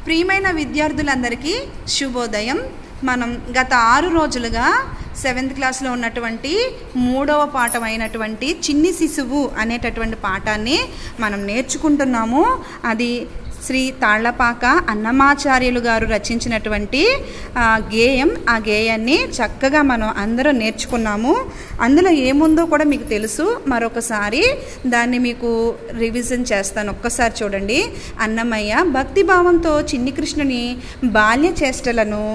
ప్రియమైన విద్యార్థులందరికీ శుభోదయం మనం గత ఆరు రోజులుగా సెవెంత్ క్లాస్లో ఉన్నటువంటి మూడవ పాఠం అయినటువంటి చిన్ని శిశువు అనేటటువంటి పాఠాన్ని మనం నేర్చుకుంటున్నాము అది శ్రీ తాళ్లపాక అన్నమాచార్యులు గారు రచించినటువంటి ఆ, గేయం ఆ గేయాన్ని చక్కగా మనం అందరం నేర్చుకున్నాము అందులో ఏముందో కూడా మీకు తెలుసు మరొకసారి దాన్ని మీకు రివిజన్ చేస్తాను ఒక్కసారి చూడండి అన్నమయ్య భక్తిభావంతో చిన్ని కృష్ణుని బాల్య చేష్టలను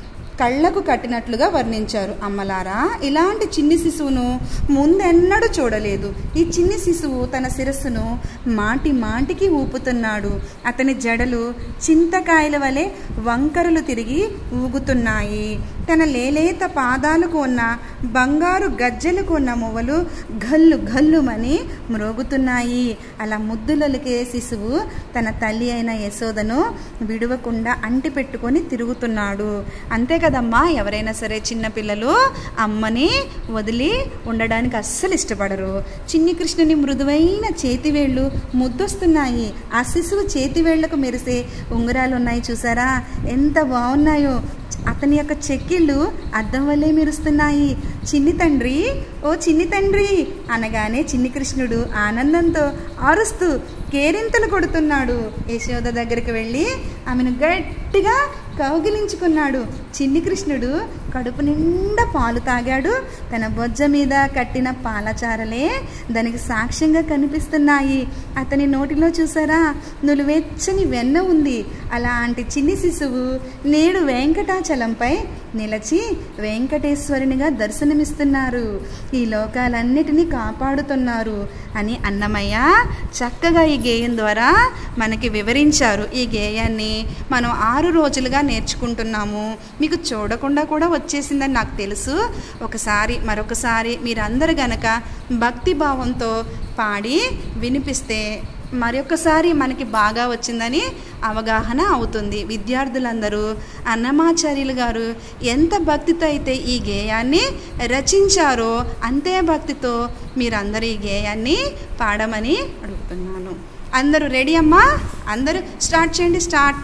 కళ్ళకు కట్టినట్లుగా వర్ణించారు అమ్మలారా ఇలాంటి చిన్ని శిశువును ముందెన్నడూ చూడలేదు ఈ చిన్ని శిశువు తన శిరస్సును మాటి మాటికి ఊపుతున్నాడు అతని జడలు చింతకాయల వలె వంకరలు తిరిగి ఊగుతున్నాయి తన లేలేత పాదాలకు ఉన్న బంగారు గజ్జెలకు ఉన్న మువ్వలు గల్లు గల్లుమని మ్రోగుతున్నాయి అలా ముద్దులలికే శిశువు తన తల్లి అయిన యశోదను విడవకుండా అంటి పెట్టుకొని తిరుగుతున్నాడు అంతే కదమ్మా ఎవరైనా సరే చిన్నపిల్లలు అమ్మని వదిలి ఉండడానికి అస్సలు ఇష్టపడరు చిన్ని కృష్ణుని మృదువైన చేతివేళ్ళు ముద్దొస్తున్నాయి ఆ శిశువు చేతివేళ్లకు మెరిసే ఉంగరాలు ఉన్నాయి చూసారా ఎంత బాగున్నాయో అతని యొక్క చెక్కిళ్ళు అద్దం వల్లే మెరుస్తున్నాయి చిన్ని తండ్రి ఓ చిన్ని తండ్రి అనగానే చిన్ని కృష్ణుడు ఆనందంతో ఆరుస్తూ కేరింతలు కొడుతున్నాడు యశోద దగ్గరికి వెళ్ళి ఆమెను గట్టిగా కౌగిలించుకున్నాడు చిన్ని కృష్ణుడు కడుపు నిండా పాలు తాగాడు తన బొజ్జ మీద కట్టిన పాలచారలే దానికి సాక్ష్యంగా కనిపిస్తున్నాయి అతని నోటిలో చూసారా నులువెచ్చని వెన్న ఉంది అలాంటి చిన్ని శిశువు నేడు వెంకటాచలంపై నిలచి వెంకటేశ్వరునిగా దర్శనమిస్తున్నారు ఈ లోకాలన్నిటినీ కాపాడుతున్నారు అని అన్నమయ్య చక్కగా ఈ గేయం ద్వారా మనకి వివరించారు ఈ గేయాన్ని మనం ఆరు రోజులుగా నేర్చుకుంటున్నాము మీకు చూడకుండా కూడా వచ్చేసిందని నాకు తెలుసు ఒకసారి మరొకసారి మీరందరు గనక భక్తి భావంతో పాడి వినిపిస్తే మరొకసారి మనకి బాగా వచ్చిందని అవగాహన అవుతుంది విద్యార్థులందరూ అన్నమాచార్యులు గారు ఎంత భక్తితో అయితే ఈ గేయాన్ని రచించారో అంతే భక్తితో మీరందరూ ఈ గేయాన్ని పాడమని అడుగుతున్నాను అందరూ రెడీ అమ్మా అందరూ స్టార్ట్ చేయండి స్టార్ట్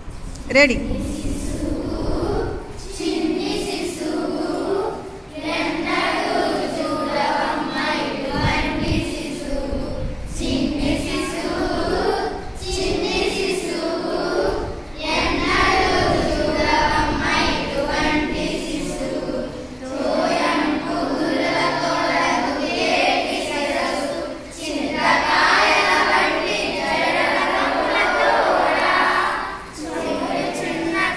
రెడీ చిన్న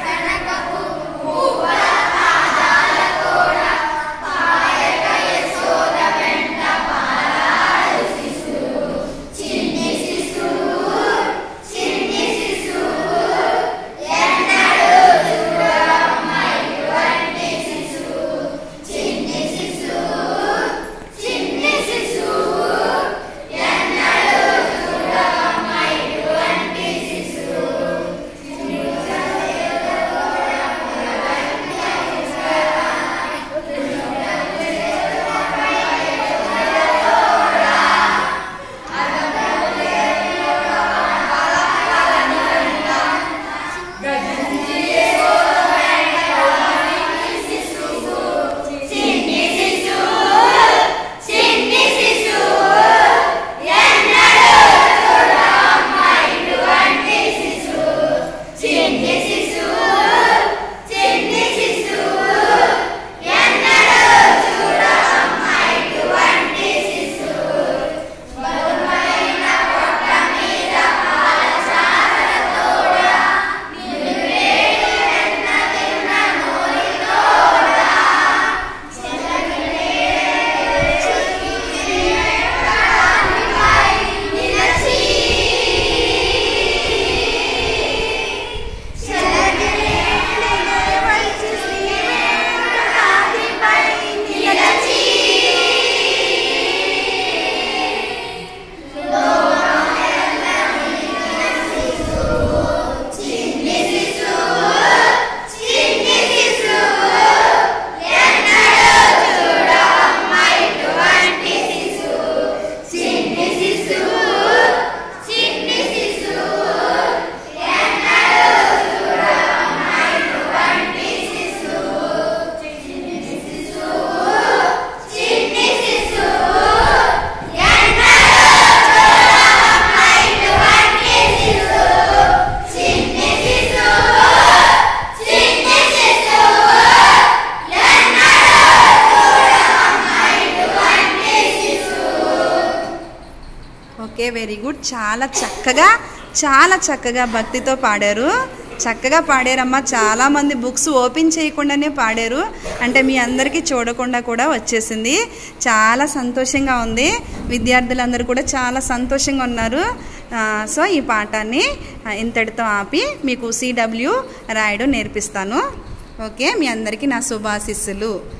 వెరీ గుడ్ చాలా చక్కగా చాలా చక్కగా భక్తితో పాడారు చక్కగా పాడారమ్మా చాలామంది బుక్స్ ఓపెన్ చేయకుండానే పాడారు అంటే మీ అందరికీ చూడకుండా కూడా వచ్చేసింది చాలా సంతోషంగా ఉంది విద్యార్థులందరూ కూడా చాలా సంతోషంగా ఉన్నారు ఆ, సో ఈ పాఠాన్ని ఆ, ఇంతటితో ఆపి మీకు సిడబ్ల్యూ రాయడం నేర్పిస్తాను ఓకే మీ అందరికీ నా శుభాశిస్సులు